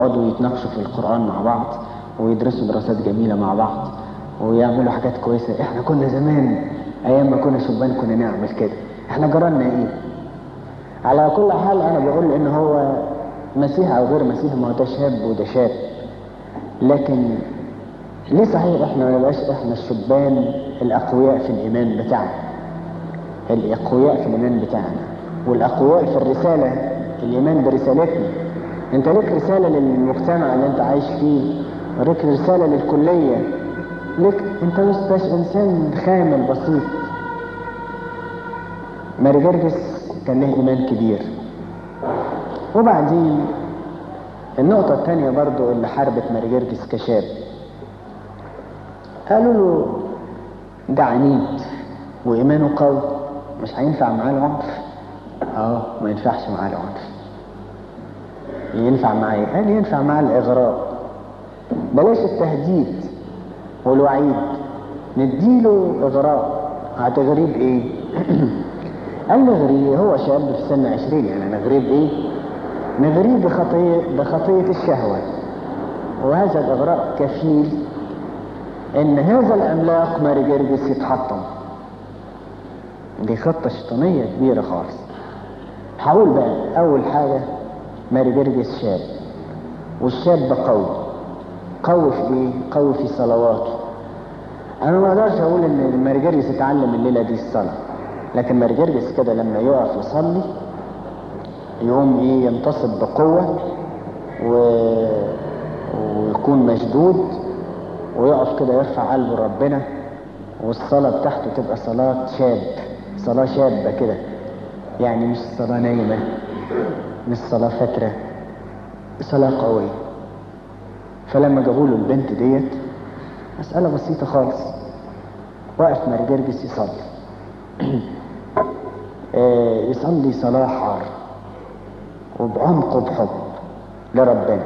يقعدوا يتناقشوا في القرآن مع بعض ويدرسوا دراسات جميلة مع بعض ويعملوا حاجات كويسة احنا كنا زمان ايام ما كنا شبان كنا نعمل كده احنا جرالنا ايه على كل حال انا بقول ان هو مسيح او غير مسيح ما هو ده شاب وده شاب لكن ليه صحيح احنا ما نبقاش احنا الشبان الاقوياء في الايمان بتاعنا الاقوياء في الايمان بتاعنا والاقوياء في الرسالة الايمان برسالتنا انت لك رسالة للمجتمع اللي انت عايش فيه ولك رسالة للكلية لك انت مش بس انسان خامل بسيط ماري جرجس كان له ايمان كبير وبعدين النقطة الثانية برضو اللي حاربت ماري جرجس كشاب قالوا له ده عنيد وإيمانه قوي مش هينفع معاه العنف اه ما ينفعش معاه العنف ينفع معاه ايه؟ قال ينفع معاه الإغراء بلاش التهديد والوعيد نديله إغراء هتغريه بإيه؟ قال نغريه هو شاب في سن عشرين يعني نغريه بإيه؟ نغريه بخطية, بخطية الشهوة وهذا الإغراء كفيل إن هذا العملاق ماري جرجس يتحطم دي خطة شيطانية كبيرة خالص هقول بقى أول حاجة ماري جرجس شاب والشاب قوي قوي في إيه؟ قوي في صلواته أنا ما أقدرش أقول إن ماري جرجس اتعلم الليلة دي الصلاة لكن ماري جرجس كده لما يقف يصلي يقوم ايه ينتصب بقوة و... ويكون مشدود ويقف كده يرفع قلبه ربنا والصلاة بتاعته تبقى صلاة شاب صلاة شابة كده يعني مش صلاة نايمة مش صلاة فترة صلاة قوية فلما جابوا له البنت ديت مسألة بسيطة خالص وقف ماري جرجس يصلي يصلي صلاة حار وبعمق وبحب لربنا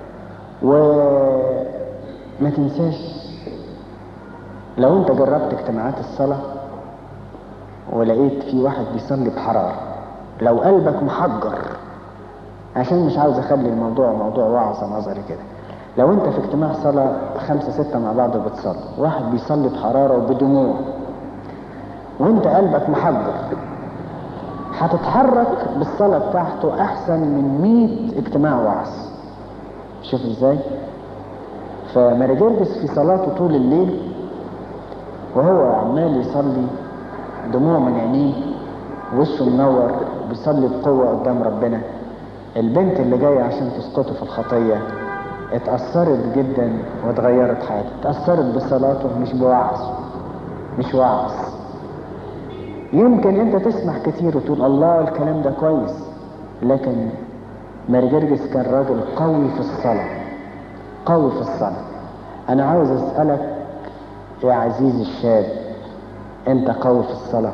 وما تنساش لو انت جربت اجتماعات الصلاة ولقيت في واحد بيصلي بحرارة لو قلبك محجر عشان مش عاوز اخلي الموضوع موضوع وعظة نظري كده لو انت في اجتماع صلاة خمسة ستة مع بعض بتصلي واحد بيصلي بحرارة وبدموع وانت قلبك محجر هتتحرك بالصلاة بتاعته أحسن من مئة اجتماع وعظ شوف ازاي فماري جرجس في صلاته طول الليل وهو عمال يصلي دموع من عينيه وشه منور بيصلي بقوة قدام ربنا البنت اللي جاية عشان تسقطه في الخطية اتأثرت جدا واتغيرت حياتها اتأثرت بصلاته مش بوعظ مش وعظ يمكن انت تسمع كتير وتقول الله الكلام ده كويس لكن ماري جرجس كان راجل قوي في الصلاة قوي في الصلاة انا عاوز اسألك يا عزيزي الشاب انت قوي في الصلاة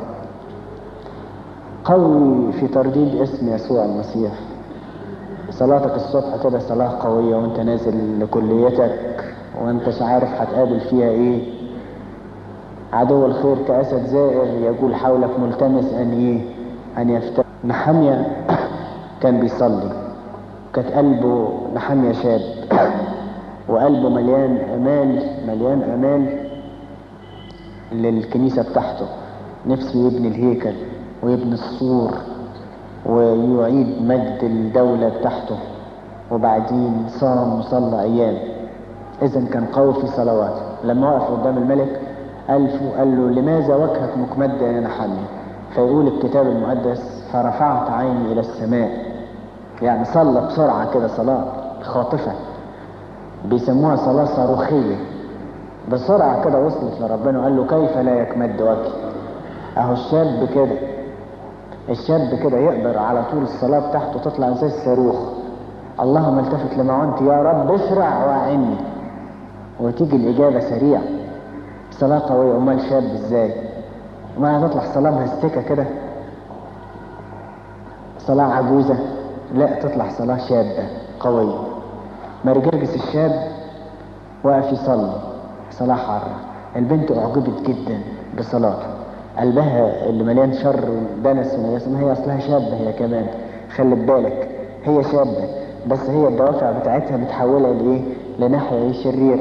قوي في ترديد اسم يسوع المسيح صلاتك الصبح كده صلاة قوية وانت نازل لكليتك وانتش عارف هتقابل فيها ايه عدو الخير كأسد زائر يقول حولك ملتمس أن إيه أن يفتح نحمية كان بيصلي كانت قلبه نحمية شاب وقلبه مليان أمال مليان أمال للكنيسة بتاعته نفسه يبني الهيكل ويبني السور ويعيد مجد الدولة بتاعته وبعدين صام وصلى أيام إذا كان قوي في صلواته لما وقف قدام الملك ألف قال له لماذا وجهك مكمد يا نحمي فيقول الكتاب المقدس فرفعت عيني إلى السماء يعني صلى بسرعة كده صلاة خاطفة بيسموها صلاة صاروخية بسرعة كده وصلت لربنا وقال له كيف لا يكمد وجهي أهو الشاب كده الشاب كده يقدر على طول الصلاة بتاعته تطلع زي الصاروخ اللهم التفت لمعونتي يا رب اسرع واعني وتيجي الإجابة سريعة صلاة قوية أمال شاب إزاي ما هتطلع صلاة مهستكة كده صلاة عجوزة لا تطلع صلاة شابة قوية ماري جرجس الشاب واقف يصلي صلاة حارة البنت أعجبت جدا بصلاته قلبها اللي مليان شر ودنس ونجاسة ما هي أصلها شابة هي كمان خلي بالك هي شابة بس هي الدوافع بتاعتها بتحولها لايه لناحية شريرة